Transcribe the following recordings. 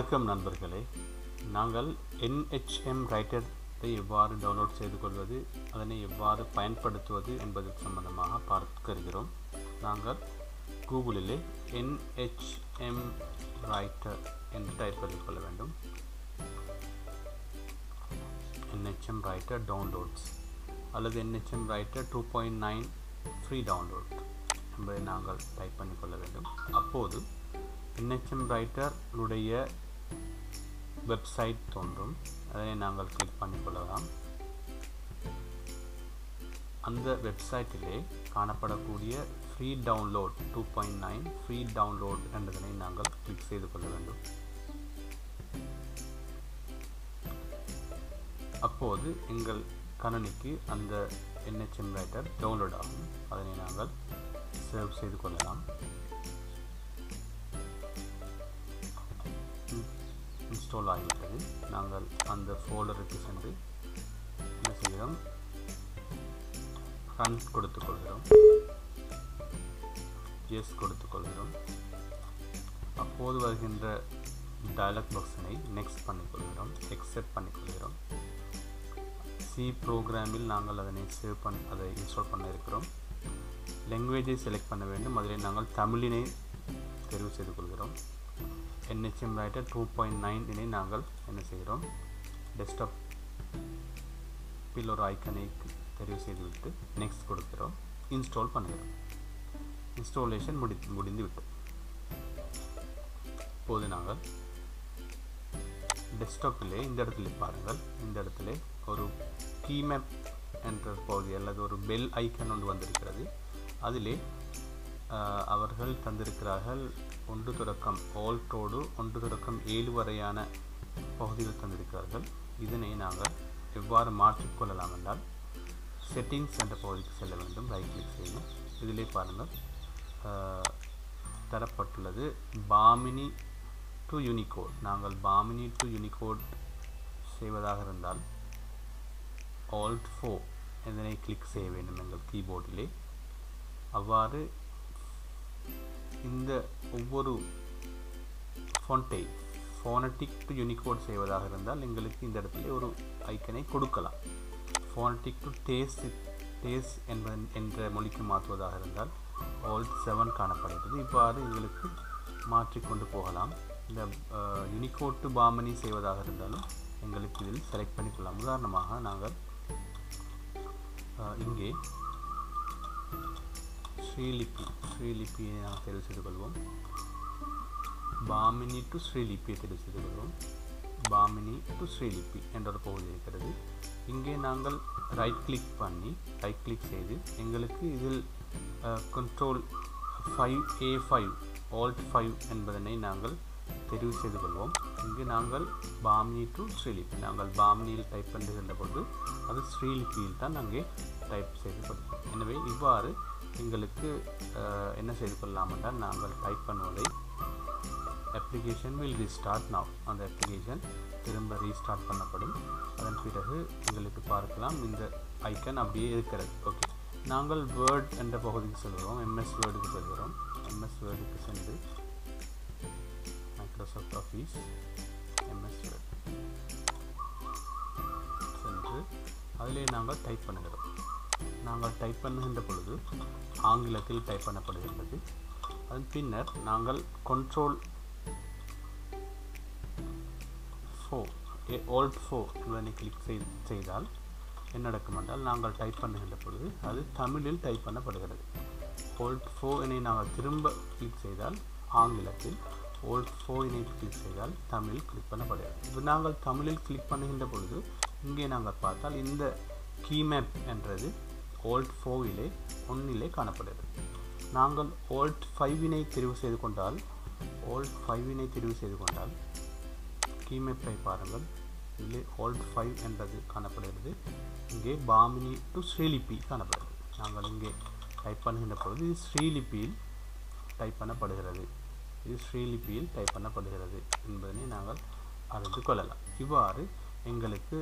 வணக்கம் நண்பர்களே நாங்கள் NHM ரைட்டரை எவ்வாறு டவுன்லோட் செய்து கொள்வது அதனை எவ்வாறு பயன்படுத்துவது என்பது சம்பந்தமாக பார்க்க இருக்கிறோம் நாங்கள் கூகுளிலே NHM ரைட்டர் என்று டைப் பண்ணிக் கொள்ள வேண்டும் NHM ரைட்டர் டவுன்லோட்ஸ் அல்லது NHM writer two point nine free download என்பதை நாங்கள் டைப் பண்ணிக்கொள்ள வேண்டும் அப்போது NHM ரைட்டருடைய வெப்சைட் தோன்றும் அதனை நாங்கள் கிளிக் பண்ணிக்கொள்ளலாம் அந்த வெப்சைட்டிலே காணப்படக்கூடிய free download two point nine free download என்பதனை நாங்கள் கிளிக் செய்து கொள்ள வேண்டும் அப்போது எங்கள் கணனிக்கு அந்த NHM ரைட்டர் டவுன்லோட் ஆகும் அதனை நாங்கள் சேவ் செய்து கொள்ளலாம் இன்ஸ்டால் ஆகிவிட்டது நாங்கள் அந்த ஃபோல்டருக்கு சென்று என்ன செய்கிறோம் ரன் கொடுத்துக்கொள்கிறோம் எஸ் கொடுத்துக்கொள்கிறோம் அப்போது வருகின்ற டயலாக் பாக்ஸினை நெக்ஸ்ட் பண்ணிக்கொள்கிறோம் எக்ஸெப்ட் பண்ணிக்கொள்கிறோம் சி ப்ரோக்ராமில் நாங்கள் அதனை சேவ் பண்ண அதை இன்ஸ்டால் பண்ண இருக்கிறோம் லாங்குவேஜை செலக்ட் பண்ண வேண்டும் அதில் நாங்கள் தமிழினை தெரிவு செய்து கொள்கிறோம் NHM writer two point nine நாங்கள் என்ன செய்கிறோம் டெஸ்க்டாப் பில் ஒரு ஐக்கனை தெரிவு செய்துவிட்டு நெக்ஸ்ட் கொடுக்கிறோம் இன்ஸ்டால் பண்ணுகிறோம் இன்ஸ்டாலேஷன் முடி முடிந்து விட்டு இப்போது நாங்கள் டெஸ்க்டாப்பிலே இந்த இடத்துல பாருங்கள் இந்த இடத்துல ஒரு கீமேப் என்ற பகுதி அல்லது ஒரு பெல் ஐக்கன் ஒன்று வந்திருக்கிறது அதிலே அவர்கள் தந்திருக்கிறார்கள் ஒன்று தொடக்கம் ஆல்டோடு ஒன்று தொடக்கம் ஏழு வரையான பகுதிகள் தந்திருக்கிறார்கள் இதனை நாங்கள் எவ்வாறு மாற்றிக்கொள்ளலாம் என்றால் செட்டிங்ஸ் என்ற பகுதிக்கு செல்ல வேண்டும் ரைட் கிளிக் செய்து இதிலே பாருங்கள் தரப்பட்டுள்ளது பாமினி டு யூனிகோட் நாங்கள் பாமினி டு யூனிகோட் செய்வதாக இருந்தால் ஆல்ட் ஃபோ இதனை கிளிக் செய்ய வேண்டும் எங்கள் கீபோர்டிலே அவ்வாறு இந்த ஒவ்வொரு ஃபோன்டை ஃபோனட்டிக் டு யூனிகோட் செய்வதாக இருந்தால் எங்களுக்கு இந்த இடத்துல ஒரு ஐக்கனை கொடுக்கலாம் ஃபோனட்டிக் டு டேஸ் டேஸ் என்பது என்ற மொழிக்கு மாற்றுவதாக இருந்தால் ஆல்ட் செவன் காணப்படுகிறது இவ்வாறு எங்களுக்கு மாற்றிக்கொண்டு போகலாம் இந்த யூனிகோட் டு பாமனி செய்வதாக இருந்தாலும் எங்களுக்கு இதில் செலக்ட் பண்ணிக்கொள்ளலாம் உதாரணமாக நாங்கள் இங்கே ஸ்ரீலிபி ஸ்ரீலிபியை நாம் தெரிவு செய்து கொள்வோம் பாமினி டு ஸ்ரீலிபியை தெரிவு செய்து கொள்வோம் பாமினி டு ஸ்ரீலிபி என்ற ஒரு பகுதி இருக்கிறது இங்கே நாங்கள் ரைட் கிளிக் பண்ணி ரைட் கிளிக் செய்து எங்களுக்கு இதில் control five A five alt five என்பதனை நாங்கள் தெரிவு செய்து கொள்வோம் இங்கு நாங்கள் பாமினி டு ஸ்ரீலிபி நாங்கள் பாமினியில் டைப் பண்ணுகின்ற பொழுது அது ஸ்ரீலிபியில் தான் அங்கே டைப் செய்து கொள்வோம் எனவே இவ்வாறு எங்களுக்கு என்ன செய்து கொள்ளலாம் என்றால் நாங்கள் டைப் பண்ணுவதை அப்ளிகேஷன் வில் ரீஸ்டார்ட் நவ் அந்த அப்ளிகேஷன் திரும்ப ரீஸ்டார்ட் பண்ணப்படும் அதன் பிறகு எங்களுக்கு பார்க்கலாம் இந்த ஐக்கன் அப்படியே இருக்கிறது ஓகே நாங்கள் வேர்ட் என்ற பகுதிக்கு செல்கிறோம் எம்எஸ் வேர்டுக்கு செல்கிறோம் எம்எஸ் வேர்டுக்கு சென்று மைக்ரோசாஃப்ட் ஆஃபீஸ் எம்எஸ் வேர்ட் சென்று அதிலே நாங்கள் டைப் பண்ணுகிறோம் நாங்கள் டைப் பண்ணுகின்ற பொழுது ஆங்கிலத்தில் டைப் பண்ணப்படுகின்றது அதன் பின்னர் நாங்கள் கண்ட்ரோல் ஃபோ ஓல்ட் ஃபோ இதனை கிளிக் செய்தால் என்ன நடக்கும் என்றால் நாங்கள் டைப் பண்ணுகின்ற பொழுது அது தமிழில் டைப் பண்ணப்படுகிறது ஓல்ட் ஃபோ இனை நாங்கள் திரும்ப கிளிக் செய்தால் ஆங்கிலத்தில் ஓல்ட் ஃபோ இனை கிளிக் செய்தால் தமிழ் கிளிக் பண்ணப்படுகிறது இது நாங்கள் தமிழில் கிளிக் பண்ணுகின்ற பொழுது இங்கே நாங்கள் பார்த்தால் இந்த கீமேப் என்றது ஓல்ட் ஃபோவிலே ஒன்னிலே காணப்படுகிறது நாங்கள் ஓல்ட் ஃபைவினை தெரிவு செய்து கொண்டால் ஓல்ட் ஃபைவினை தெரிவு செய்து கொண்டால் கீமேப்பை பாருங்கள் இதிலே ஓல்ட் ஃபைவ் என்பது காணப்படுகிறது இங்கே பாமினி டு ஸ்ரீலிபி காணப்படுகிறது நாங்கள் இங்கே டைப் பண்ணுகின்ற பொழுது இது ஸ்ரீலிபியில் டைப் பண்ணப்படுகிறது இது ஸ்ரீலிபியில் டைப் பண்ணப்படுகிறது என்பதனை நாங்கள் அறிந்து கொள்ளலாம் இவ்வாறு எங்களுக்கு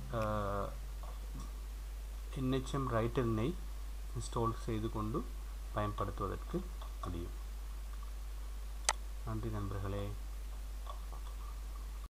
என்ஹெச்எம் ரைட்டரினை இன்ஸ்டால் செய்து கொண்டு பயன்படுத்துவதற்கு முடியும் நன்றி நண்பர்களே